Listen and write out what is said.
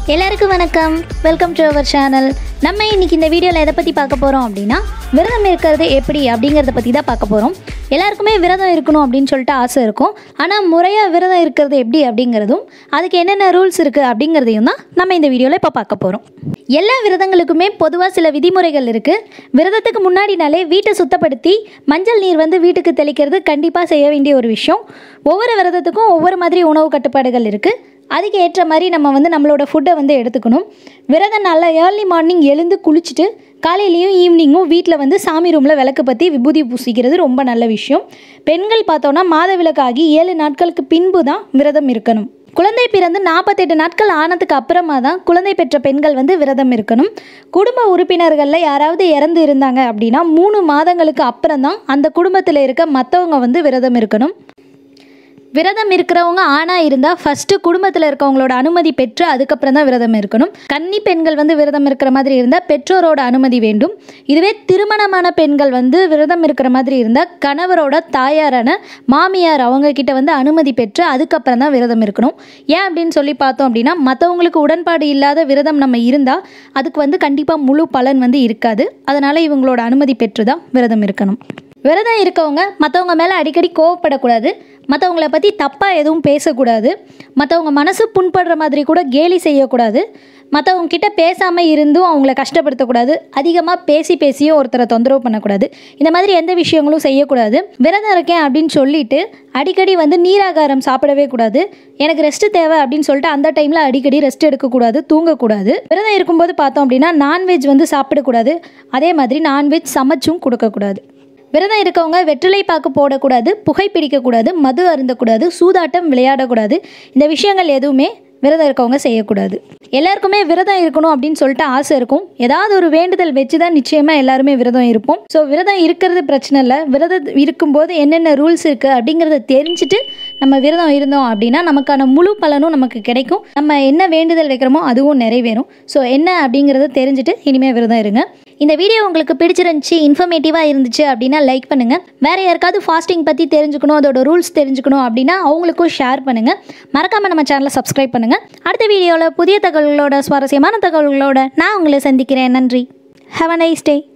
எல்லாருக்கும் வணக்கம் welcome to our channel நம்ம இன்னைக்கு இந்த வீடியோவில் எதை பற்றி பார்க்க போகிறோம் அப்படின்னா விரதம் இருக்கிறது எப்படி அப்படிங்கிறத பற்றி தான் பார்க்க போகிறோம் எல்லாருக்குமே விரதம் இருக்கணும் அப்படின்னு சொல்லிட்டு ஆசை இருக்கும் ஆனால் முறையாக விரதம் இருக்கிறது எப்படி அப்படிங்கிறதும் அதுக்கு என்னென்ன ரூல்ஸ் இருக்குது அப்படிங்கிறதையும் தான் நம்ம இந்த வீடியோவில் இப்போ பார்க்க போகிறோம் எல்லா விரதங்களுக்குமே பொதுவாக சில விதிமுறைகள் இருக்குது விரதத்துக்கு முன்னாடினாலே வீட்டை சுத்தப்படுத்தி மஞ்சள் நீர் வந்து வீட்டுக்கு தெளிக்கிறது கண்டிப்பாக செய்ய வேண்டிய ஒரு விஷயம் ஒவ்வொரு விரதத்துக்கும் ஒவ்வொரு மாதிரி உணவு கட்டுப்பாடுகள் இருக்குது அதுக்கு ஏற்ற மாதிரி நம்ம வந்து நம்மளோட ஃபுட்டை வந்து எடுத்துக்கணும் விரத நாளில் ஏர்லி மார்னிங் எழுந்து குளிச்சுட்டு காலையிலையும் ஈவினிங்கும் வீட்டில் வந்து சாமி ரூமில் விளக்கு பற்றி விபூதி பூசிக்கிறது ரொம்ப நல்ல விஷயம் பெண்கள் பார்த்தோன்னா மாத விளக்காகி ஏழு நாட்களுக்கு பின்பு தான் விரதம் இருக்கணும் குழந்தை பிறந்து நாற்பத்தெட்டு நாட்கள் ஆனதுக்கு அப்புறமா தான் குழந்தை பெற்ற பெண்கள் வந்து விரதம் இருக்கணும் குடும்ப உறுப்பினர்களில் யாராவது இறந்து இருந்தாங்க அப்படின்னா மூணு மாதங்களுக்கு அப்புறம் தான் அந்த குடும்பத்தில் இருக்க மற்றவங்க வந்து விரதம் இருக்கணும் விரதம் இருக்கிறவங்க ஆணாக இருந்தால் ஃபஸ்ட்டு குடும்பத்தில் இருக்கவங்களோட அனுமதி பெற்று அதுக்கப்புறம் தான் விரதம் இருக்கணும் கன்னி பெண்கள் வந்து விரதம் இருக்கிற மாதிரி இருந்தால் பெற்றோரோட அனுமதி வேண்டும் இதுவே திருமணமான பெண்கள் வந்து விரதம் இருக்கிற மாதிரி இருந்தால் கணவரோட தாயாரான மாமியார் அவங்க கிட்ட வந்து அனுமதி பெற்று அதுக்கப்புறம் தான் விரதம் இருக்கணும் ஏன் அப்படின்னு சொல்லி பார்த்தோம் அப்படின்னா மற்றவங்களுக்கு உடன்பாடு இல்லாத விரதம் நம்ம இருந்தால் அதுக்கு வந்து கண்டிப்பாக முழு பலன் வந்து இருக்காது அதனால் இவங்களோட அனுமதி பெற்று தான் விரதம் இருக்கணும் விரதம் இருக்கவங்க மற்றவங்க மேலே அடிக்கடி கோவப்படக்கூடாது மற்றவங்கள பற்றி தப்பாக எதுவும் பேசக்கூடாது மற்றவங்க மனசு புண்படுற மாதிரி கூட கேலி செய்யக்கூடாது மற்றவங்க கிட்ட பேசாமல் இருந்தும் அவங்கள கஷ்டப்படுத்தக்கூடாது அதிகமாக பேசி பேசியும் ஒருத்தரை தொந்தரவு பண்ணக்கூடாது இந்த மாதிரி எந்த விஷயங்களும் செய்யக்கூடாது விரதம் இருக்கேன் அப்படின்னு சொல்லிட்டு அடிக்கடி வந்து நீராகாரம் சாப்பிடவே கூடாது எனக்கு ரெஸ்ட் தேவை அப்படின்னு சொல்லிட்டு அந்த டைமில் அடிக்கடி ரெஸ்ட் எடுக்கக்கூடாது தூங்கக்கூடாது விரதம் இருக்கும்போது பார்த்தோம் அப்படின்னா நான்வெஜ் வந்து சாப்பிடக்கூடாது அதே மாதிரி நான்வெஜ் சமைச்சும் கொடுக்கக்கூடாது விரதம் இருக்கவங்க வெற்றிலை பாக்கு போடக்கூடாது புகை பிடிக்கக்கூடாது மது அருந்தக்கூடாது சூதாட்டம் விளையாடக்கூடாது இந்த விஷயங்கள் எதுவுமே விரதம் இருக்கவங்க செய்யக்கூடாது எல்லாருக்குமே விரதம் இருக்கணும் அப்படின்னு சொல்லிட்டு ஆசை இருக்கும் ஏதாவது ஒரு வேண்டுதல் வச்சு தான் நிச்சயமாக எல்லாருமே விரதம் இருப்போம் ஸோ விரதம் இருக்கிறது பிரச்சனை இல்லை விரதம் இருக்கும்போது என்னென்ன ரூல்ஸ் இருக்குது அப்படிங்கிறத தெரிஞ்சுட்டு நம்ம விரதம் இருந்தோம் அப்படின்னா நமக்கான முழு பலனும் நமக்கு கிடைக்கும் நம்ம என்ன வேண்டுதல் வைக்கிறோமோ அதுவும் நிறைவேறும் ஸோ என்ன அப்படிங்கிறத தெரிஞ்சுட்டு இனிமேல் விரதம் இருங்க இந்த வீடியோ உங்களுக்கு பிடிச்சிருந்துச்சு இன்ஃபர்மேட்டிவாக இருந்துச்சு அப்படின்னா லைக் பண்ணுங்கள் வேறு யாருக்காவது ஃபாஸ்டிங் பற்றி தெரிஞ்சுக்கணும் அதோட ரூல்ஸ் தெரிஞ்சுக்கணும் அப்படின்னா அவங்களுக்கும் ஷேர் பண்ணுங்கள் மறக்காமல் நம்ம சேனலை சப்ஸ்கிரைப் பண்ணுங்கள் அடுத்த வீடியோவில் புதிய தகவல்களோட சுவாரஸ்யமான தகவல்களோட நான் உங்களை சந்திக்கிறேன் நன்றி ஹாவ் அ நைஸ் டே